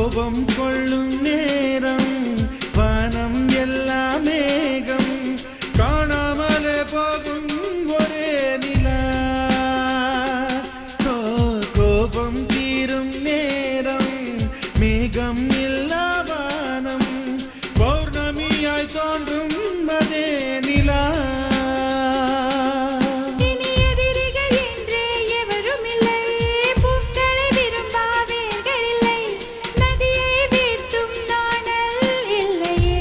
கோபம் கொள்ளும் நேரம் வானம் எல்லாம் மேகம் காணாமலே போகும் ஒரே நிலா ஓ, கோபம் தீரும் நேரம் மேகம் இல்லா வானம் பௌர்ணமியாய் தோன்றும் அதே நிலா இனி எதிரிகள் என்றே எவரும் இல்லை பூக்களை விரும்பா வேர்கள் இல்லை நதியை வீழ்த்தும் நாணல் இல்லையே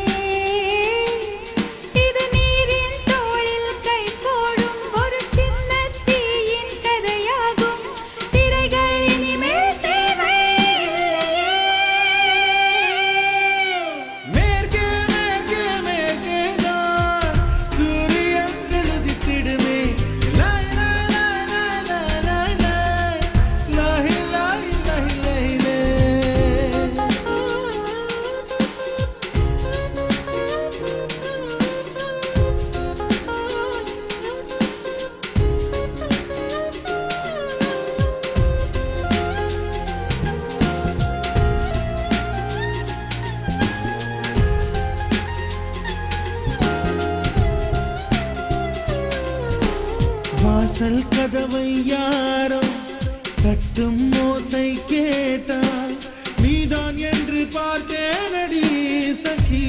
இது நீரின் தோளில் கை போடும் ஒரு சின்ன தீயின் கதையாகும் திரைகள் இனிமேல் தேவை இல்லையே மேற்கே மேற்கே மேற்கே தான் சூரியன்கள் உதித்திடுமே லாய் லாய் லாய் லாய் லாய் லாய் லாய் லாய் லாய் லாய் லாய் வாசல் கதவை யாரோ தட்டும் ஓசை கேட்டால் நீதான் என்று பார்த்தேனடி சகி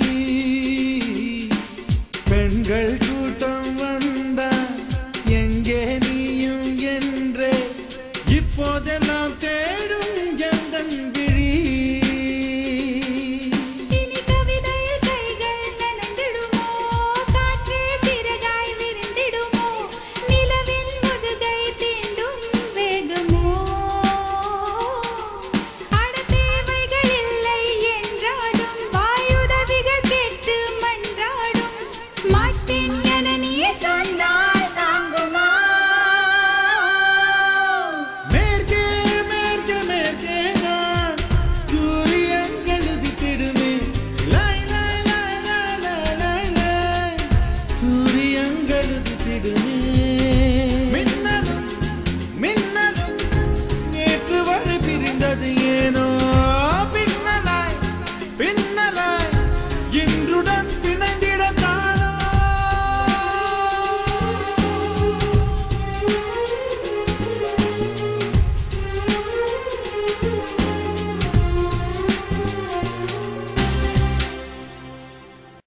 பெண்கள் கூட்டம் வந்தா எங்கே நீயும் என்றே இப்போதெல்லாம்